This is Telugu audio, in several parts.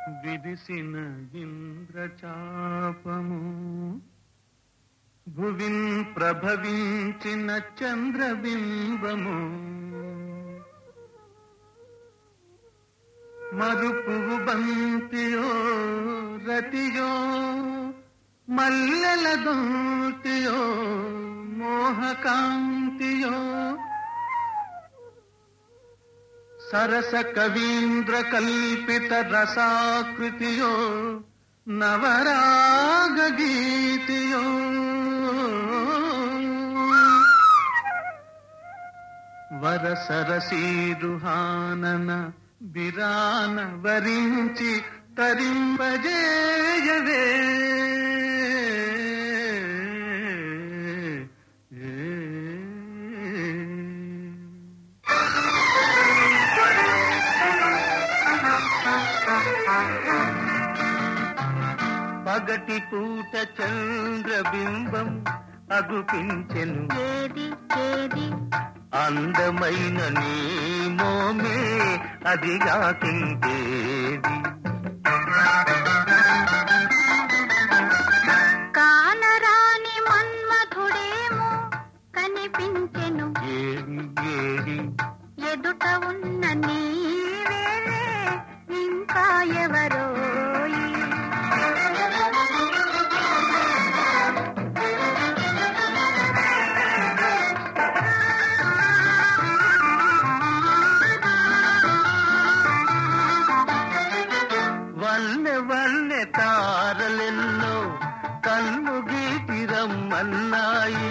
విరిసిన ఇంద్రచాపము భువిన్ ప్రభవించిన చంద్రబింబము మరుపువు బంతియో రతియో మల్లెల దూతియో మోహకాంతియో సరస కవీంద్ర కల్పిత రసాకృతియో నవరాగ గీతియో వరసరసీరుహానన బిరాన వరించి తరింపజేయవే పగటి పూట చంద్రబింబం అగుపించెను ఏది ఏది అందమైన నీ మోమే అదిగా తింటేది కానరాని మన్మధుడేమో కనిపించెను ఏది ఏది ఎదుట ఉన్న నీవేలే ఇంకా ఎవరోయి వల్లె వల్లె తారలెన్నో కన్ను గీటి రమ్మన్నాయి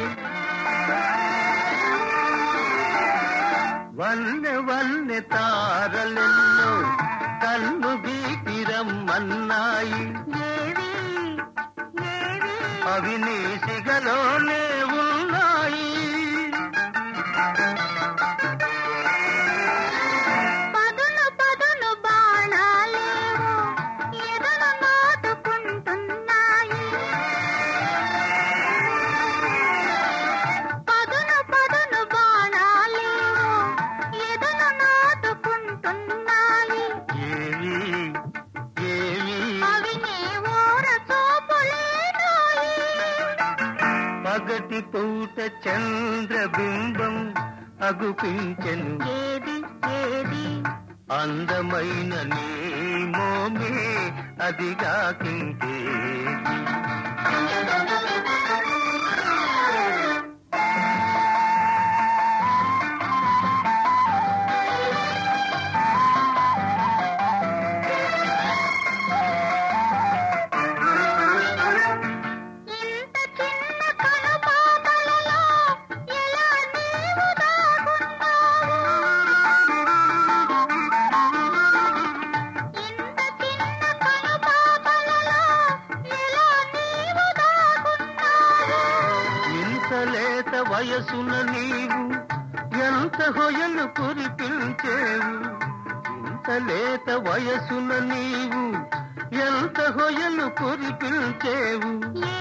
వల్లె వల్లె తారలెన్నో కన్ను గీటి రమ్మన్నాయి ఏవి ఏవి అవి నీ సిగలోనే ఉన్నాయి పదును పదును బాణాలేవో ఎదను నాటుకుంటున్నాయి పదును పదును బాణాలేవో ఎదను నాటుకుంటున్నాయి ఏవి ఏవి అవి నీ ఊర చూపులేనోయి పగటి పూట చంద్రబింబం అగుపించెను ఏది ఏది అందమైన నీ మోమే అదిగా తింటే ఇంత చిన్న కనుపాపలలో ఎలా నీవు దాగున్నావు ఇంత చిన్న కనుపాపలలో ఎలా నీవు దాగున్నావు ఇంత లేత వయసున నీవు ఎంత హొయలు కురిపించేవు ఇంత లేత వయసున నీవు ఎంత హొయలు కురిపించేవు ఏ